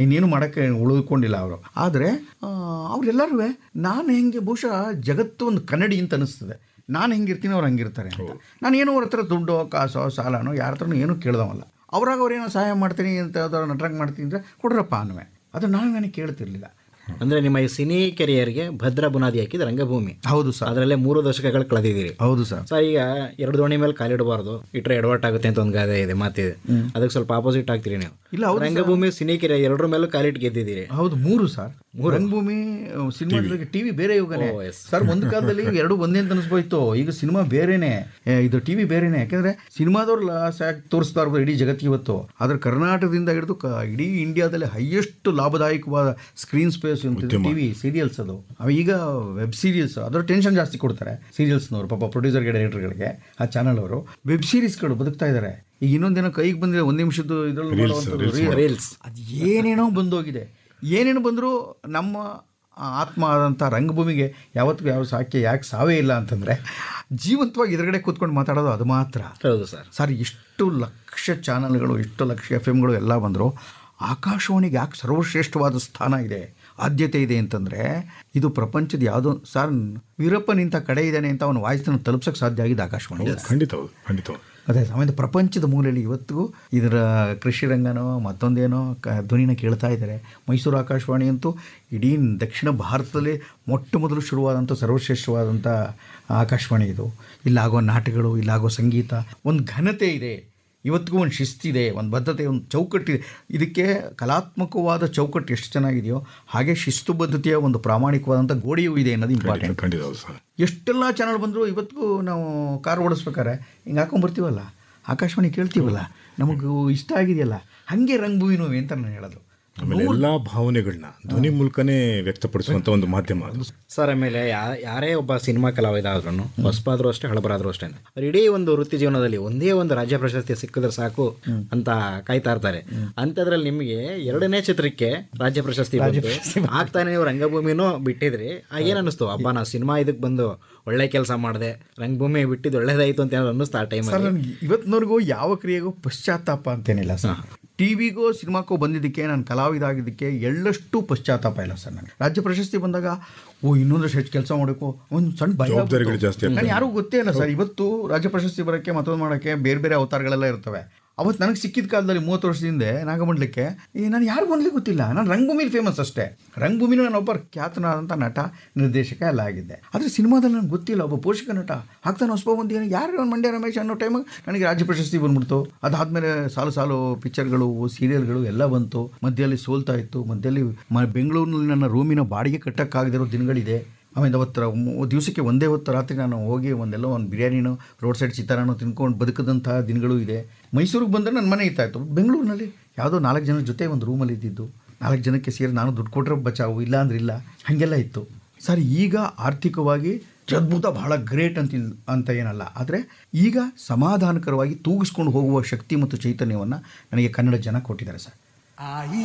ಇನ್ನೇನು ಮಾಡೋಕ್ಕೆ ಉಳಿದುಕೊಂಡಿಲ್ಲ ಅವರು ಆದರೆ ಅವರೆಲ್ಲರೂ ನಾನು ಹೆಂಗೆ ಬಹುಶಃ ಜಗತ್ತು ಒಂದು ಕನ್ನಡಿ ಅಂತ ಅನಿಸ್ತದೆ ನಾನು ಹೆಂಗಿರ್ತೀನಿ ಅವ್ರು ಹಂಗಿರ್ತಾರೆ ಅಂತ ನಾನು ಏನೋ ಅವ್ರ ಹತ್ರ ದುಡ್ಡು ಕಾಸೋ ಸಾಲನೋ ಯಾರ ಹತ್ರನೂ ಏನೂ ಕೇಳ್ದವಲ್ಲ ಅವ್ರಾಗ ಅವ್ರೇನೋ ಸಹಾಯ ಮಾಡ್ತೀನಿ ಅಂತ ಯಾವ್ದಾದ್ರು ನಟರಂಗ್ ಮಾಡ್ತೀನಿ ಅಂದರೆ ಕೊಡ್ರಪ್ಪ ಅನ್ನುವೆ ಅದು ನಾನು ನನಗೆ ಕೇಳ್ತಿರ್ಲಿಲ್ಲ ಅಂದ್ರೆ ನಿಮ್ಮ ಈ ಸಿನಿ ಕೆರಿಯರ್ಗೆ ಭದ್ರ ಬುನಾದಿ ಹಾಕಿದ ರಂಗಭೂಮಿ ಹೌದು ಸರ್ ಅದರಲ್ಲೇ ಮೂರು ದಶಕಗಳು ಕಳೆದಿದ್ದೀರಿ ಹೌದು ಸರ್ ಸರ್ ಈಗ ಎರಡು ದೋಣಿ ಮೇಲೆ ಕಾಲಿಡಬಾರ್ದು ಇಟ್ರೆ ಎಡವಟ್ ಆಗುತ್ತೆ ಅಂತ ಒಂದು ಗಾದೆ ಇದೆ ಮಾತಿದೆ ಅದಕ್ಕೆ ಸ್ವಲ್ಪ ಆಪೋಸಿಟ್ ಆಗ್ತೀರಿ ನೀವು ಇಲ್ಲ ಹೌದು ರಂಗಭೂಮಿ ಸಿನಿ ಕೆರಿಯರ್ ಎರಡರ ಮೇಲೂ ಕಾಲಿಟ್ಟು ಗೆದ್ದಿದ್ದೀರಿ ಹೌದು ಮೂರು ಸರ್ ರಂಗಭೂಮಿ ಸಿನಿಮಾ ಜೊತೆಗೆ ಟಿವಿ ಬೇರೆ ಇವಾಗನೇ ಸರ್ ಒಂದು ಕಾಲದಲ್ಲಿ ಎರಡು ಒಂದೇ ಅಂತ ಅನಿಸ್ಬೋಯ್ತು ಈಗ ಸಿನಿಮಾ ಬೇರೆನೆ ಏ, ಇದು ಟಿವಿ ಬೇರೆನೆ ಯಾಕಂದ್ರೆ ಸಿನಿಮಾದವ್ರು ಲಾಸ್ ಆಗಿ ತೋರಿಸ್ತಾ ಇರ್ಬೋದು ಇಡೀ ಜಗತ್ತಿಗೆ ಇವತ್ತು ಆದ್ರೆ ಕರ್ನಾಟಕದಿಂದ ಹಿಡಿದು ಕ ಇಡೀ ಇಂಡಿಯಾದಲ್ಲಿ ಹೈಯೆಸ್ಟ್ ಲಾಭದಾಯಕವಾದ ಸ್ಕ್ರೀನ್ ಸ್ಪೇಸ್ ಟಿವಿ ಸೀರಿಯಲ್ಸ್ ಅದು ಅವ ಈಗ ವೆಬ್ ಸೀರೀಸ್ ಅದರ ಟೆನ್ಷನ್ ಜಾಸ್ತಿ ಕೊಡ್ತಾರೆ ಸೀರಿಯಲ್ಸ್ನವರು ಪಾಪ ಪ್ರೊಡ್ಯೂಸರ್ಗೆ ಡೈರೆಕ್ಟರ್ಗಳಿಗೆ ಆ ಚಾನಲ್ ಅವರು ವೆಬ್ ಸೀರೀಸ್ಗಳು ಬದುಕ್ತಾ ಇದ್ದಾರೆ ಈಗ ಇನ್ನೊಂದೇನೋ ಕೈಗೆ ಬಂದಿದೆ ಒಂದು ನಿಮಿಷದ್ದು ಇದ್ರಲ್ಲಿ ರೀಲ್ಸ್ ಅದು ಏನೇನೋ ಬಂದೋಗಿದೆ ಏನೇನು ಬಂದರೂ ನಮ್ಮ ಆತ್ಮ ಆದಂಥ ರಂಗಭೂಮಿಗೆ ಯಾವತ್ತಿಗೂ ಯಾವ ಸಾಕೆ ಯಾಕೆ ಸಾವೇ ಇಲ್ಲ ಅಂತಂದರೆ ಜೀವಂತವಾಗಿ ಎದುರುಗಡೆ ಕೂತ್ಕೊಂಡು ಮಾತಾಡೋದು ಅದು ಮಾತ್ರ ಹೌದು ಸರ್ ಸರ್ ಇಷ್ಟು ಲಕ್ಷ ಚಾನಲ್ಗಳು ಇಷ್ಟು ಲಕ್ಷ ಎಫ್ ಎಮ್ಗಳು ಎಲ್ಲ ಬಂದರು ಆಕಾಶವಾಣಿಗೆ ಯಾಕೆ ಸರ್ವಶ್ರೇಷ್ಠವಾದ ಸ್ಥಾನ ಇದೆ ಆದ್ಯತೆ ಇದೆ ಅಂತಂದರೆ ಇದು ಪ್ರಪಂಚದ ಯಾವುದೋ ಸರ್ ವೀರಪ್ಪ ನಿಂತ ಕಡೆ ಇದ್ದಾನೆ ಅಂತ ಅವನ ವಾಯ್ಸನ್ನು ತಲುಪ್ಸೋಕ್ಕೆ ಸಾಧ್ಯ ಆಗಿದೆ ಆಕಾಶವಾಣಿ ಖಂಡಿತ ಹೌದು ಖಂಡಿತ ಹೌದು ಅದೇ ಆಮೇಲೆ ಪ್ರಪಂಚದ ಮೂಲೆಯಲ್ಲಿ ಇವತ್ತಿಗೂ ಇದರ ಕೃಷಿ ರಂಗನೋ ಮತ್ತೊಂದೇನೋ ಕ ಧ್ವನಿನ ಕೇಳ್ತಾ ಇದ್ದಾರೆ ಮೈಸೂರು ಆಕಾಶವಾಣಿ ಅಂತೂ ಇಡೀ ದಕ್ಷಿಣ ಭಾರತದಲ್ಲಿ ಮೊಟ್ಟ ಮೊದಲು ಶುರುವಾದಂಥ ಸರ್ವಶ್ರೇಷ್ಠವಾದಂಥ ಆಕಾಶವಾಣಿ ಇದು ಇಲ್ಲಾಗೋ ನಾಟಕಗಳು ಇಲ್ಲಾಗೋ ಸಂಗೀತ ಒಂದು ಘನತೆ ಇದೆ ಇವತ್ತಿಗೂ ಒಂದು ಶಿಸ್ತಿದೆ ಒಂದು ಬದ್ಧತೆ ಒಂದು ಚೌಕಟ್ಟಿದೆ ಇದಕ್ಕೆ ಕಲಾತ್ಮಕವಾದ ಚೌಕಟ್ಟು ಎಷ್ಟು ಚೆನ್ನಾಗಿದೆಯೋ ಹಾಗೆ ಶಿಸ್ತುಬದ್ಧತೆಯ ಒಂದು ಪ್ರಾಮಾಣಿಕವಾದಂಥ ಗೋಡೆಯೂ ಇದೆ ಅನ್ನೋದು ಇಂಪಾರ್ಟೆಂಟ್ ಖಂಡಿತ ಹೌದು ಸರ್ ಎಷ್ಟೆಲ್ಲ ಚಾನಲ್ ಬಂದರೂ ಇವತ್ತಿಗೂ ನಾವು ಕಾರ್ ಓಡಿಸ್ಬೇಕಾರೆ ಹಿಂಗೆ ಹಾಕೊಂಡ್ಬರ್ತೀವಲ್ಲ ಆಕಾಶವಾಣಿ ಕೇಳ್ತೀವಲ್ಲ ನಮಗೂ ಇಷ್ಟ ಆಗಿದೆಯಲ್ಲ ಹಾಗೆ ರಂಗಭೂಮಿನೂ ಅಂತ ನಾನು ಹೇಳೋದು ಆಮೇಲೆ ಎಲ್ಲಾ ಭಾವನೆಗಳನ್ನ ಧ್ವನಿ ಮೂಲಕನೇ ವ್ಯಕ್ತಪಡಿಸುವಂತ ಒಂದು ಮಾಧ್ಯಮ ಅದು ಸರ್ ಆಮೇಲೆ ಯಾ- ಯಾರೇ ಒಬ್ಬ ಸಿನಿಮಾ ಕಲಾವಿದ ಆದ್ರೂ ಹೊಸಬಾದ್ರೂ ಅಷ್ಟೇ ಹಳಬರಾದ್ರೂ ಅಷ್ಟೇ ಅವ್ರ ಇಡೀ ಒಂದು ವೃತ್ತಿ ಜೀವನದಲ್ಲಿ ಒಂದೇ ಒಂದು ರಾಜ್ಯ ಪ್ರಶಸ್ತಿ ಸಿಕ್ಕಿದ್ರೆ ಸಾಕು ಅಂತ ಕಾಯ್ತಾ ಇರ್ತಾರೆ ಅಂಥದ್ರಲ್ಲಿ ನಿಮಗೆ ಎರಡನೇ ಚಿತ್ರಕ್ಕೆ ರಾಜ್ಯ ಪ್ರಶಸ್ತಿ ಬಂತು ಆಗ್ತಾನೆ ನೀವು ರಂಗಭೂಮಿನೂ ಬಿಟ್ಟಿದ್ರಿ ಏನ್ ಅನ್ನಿಸ್ತು ಅಬ್ಬ ನಾ ಸಿನಿಮಾ ಇದಕ್ಕೆ ಬಂದು ಒಳ್ಳೆ ಕೆಲಸ ಮಾಡಿದೆ ರಂಗಭೂಮಿ ಬಿಟ್ಟಿದ್ದು ಒಳ್ಳೇದಾಯ್ತು ಅಂತ ಏನಾದ್ರು ಅನ್ನಿಸ್ತಾ ಆ ಸರ್ ಟೈಮಲ್ಲಿ ನನಗೆ ಇವತ್ತಿನವರೆಗೂ ಯಾವ ಕ್ರಿಯೆಗೂ ಪಶ್ಚಾತ್ತಾಪ ಅಂತೇನಿಲ್ಲ ಸರ್ ಟಿವಿಗೋ ಸಿನಿಮಾಕ್ಕೋ ಬಂದಿದ್ದಕ್ಕೆ ನಾನು ಕಲಾವಿದ ಆಗಿದ್ದಕ್ಕೆ ಎಳ್ಳಷ್ಟು ಪಶ್ಚಾತ್ತಾಪ ಇಲ್ಲ ಸರ್ ನನಗೆ ರಾಜ್ಯ ಪ್ರಶಸ್ತಿ ಬಂದಾಗ ಓ ಇನ್ನೊಂದಷ್ಟು ಹೆಚ್ಚು ಕೆಲಸ ಮಾಡಬೇಕು ಒಂದು ಸಣ್ಣ ಭಯ ಜವಾಬ್ದಾರಿಗಳು ಜಾಸ್ತಿ ನಾನು ಯಾರಿಗೂ ಗೊತ್ತೇ ಇಲ್ಲ ಸರ್ ಇವತ್ತು ರಾಜ್ಯ ಪ್ರಶಸ್ತಿ ಬರೋಕ್ಕೆ ಮತ್ತೊಂದು ಮಾಡೋಕ್ಕೆ ಬೇರೆ ಬೇರೆ ಅವತಾರಗಳೆಲ್ಲ ಇರ್ತವೆ ಅವತ್ತು ನನಗೆ ಸಿಕ್ಕಿದ ಕಾಲದಲ್ಲಿ ಮೂವತ್ತು ವರ್ಷದಿಂದ ನಾಗಮಂಡಲಕ್ಕೆ ಈ ನಾನು ಯಾರಿಗೂ ಒಂದ್ಲಿ ಗೊತ್ತಿಲ್ಲ ನಾನು ರಂಗಭೂಮಿಲಿ ಫೇಮಸ್ ಅಷ್ಟೇ ರಂಗಭೂಮಿನೂ ನಾನು ಒಬ್ಬ ಖ್ಯಾತನಾದಂಥ ನಟ ನಿರ್ದೇಶಕ ಎಲ್ಲ ಆಗಿದ್ದೆ ಆದರೆ ಸಿನಿಮಾದಲ್ಲಿ ನನಗೆ ಗೊತ್ತಿಲ್ಲ ಒಬ್ಬ ಪೋಷಕ ನಟ ಹಾಕ್ತಾನೆ ಹೊಸಬ ಬಂದಿದ್ದಾನೆ ಯಾರು ಅವ್ನು ಮಂಡ್ಯ ರಮೇಶ್ ಅನ್ನೋ ಟೈಮಿಗೆ ನನಗೆ ರಾಜ್ಯ ಪ್ರಶಸ್ತಿ ಬಂದ್ಬಿಡ್ತು ಅದಾದಮೇಲೆ ಸಾಲು ಸಾಲು ಪಿಕ್ಚರ್ಗಳು ಸೀರಿಯಲ್ಗಳು ಎಲ್ಲ ಬಂತು ಮಧ್ಯದಲ್ಲಿ ಸೋಲ್ತಾ ಇತ್ತು ಮಧ್ಯದಲ್ಲಿ ಮ ಬೆಂಗಳೂರಿನಲ್ಲಿ ನನ್ನ ರೂಮಿನ ಬಾಡಿಗೆ ಕಟ್ಟಕ್ಕಾಗದಿರೋ ದಿನಗಳಿದೆ ಆಮೇಲೆ ಅವತ್ತು ಮು- ದಿವಸಕ್ಕೆ ಒಂದೇ ಹೊತ್ತು ರಾತ್ರಿ ನಾನು ಹೋಗಿ ಒಂದೆಲ್ಲ ಒಂದು ಬಿರಿಯಾನಿನೋ ರೋಡ್ ಸೈಡ್ ಚಿತ್ರಾನ್ನೋ ತಿನ್ಕೊಂಡು ಬದುಕದಂಥ ದಿನಗಳು ಇದೆ ಮೈಸೂರಿಗೆ ಬಂದರೆ ನನ್ನ ಮನೆ ಇತ್ತಾಯಿತು ಬೆಂಗಳೂರಿನಲ್ಲಿ ಯಾವುದೋ ನಾಲ್ಕು ಜನ ಜೊತೆ ಒಂದು ರೂಮಲ್ಲಿ ಇದ್ದಿದ್ದು ನಾಲ್ಕು ಜನಕ್ಕೆ ಸೇರಿ ನಾನು ದುಡ್ಡು ಕೊಟ್ಟರೆ ಬಚಾವು ಇಲ್ಲ ಅಂದ್ರೆ ಇಲ್ಲ ಹಾಗೆಲ್ಲ ಇತ್ತು ಸರ್ ಈಗ ಆರ್ಥಿಕವಾಗಿ ಅದ್ಭುತ ಬಹಳ ಗ್ರೇಟ್ ಅಂತ ಇಲ್- ಅಂತ ಏನಲ್ಲ ಆದರೆ ಈಗ ಸಮಾಧಾನಕರವಾಗಿ ತೂಗಿಸ್ಕೊಂಡು ಹೋಗುವ ಶಕ್ತಿ ಮತ್ತು ಚೈತನ್ಯವನ್ನು ನನಗೆ ಕನ್ನಡ ಜನ ಕೊಟ್ಟಿದ್ದಾರೆ ಸರ್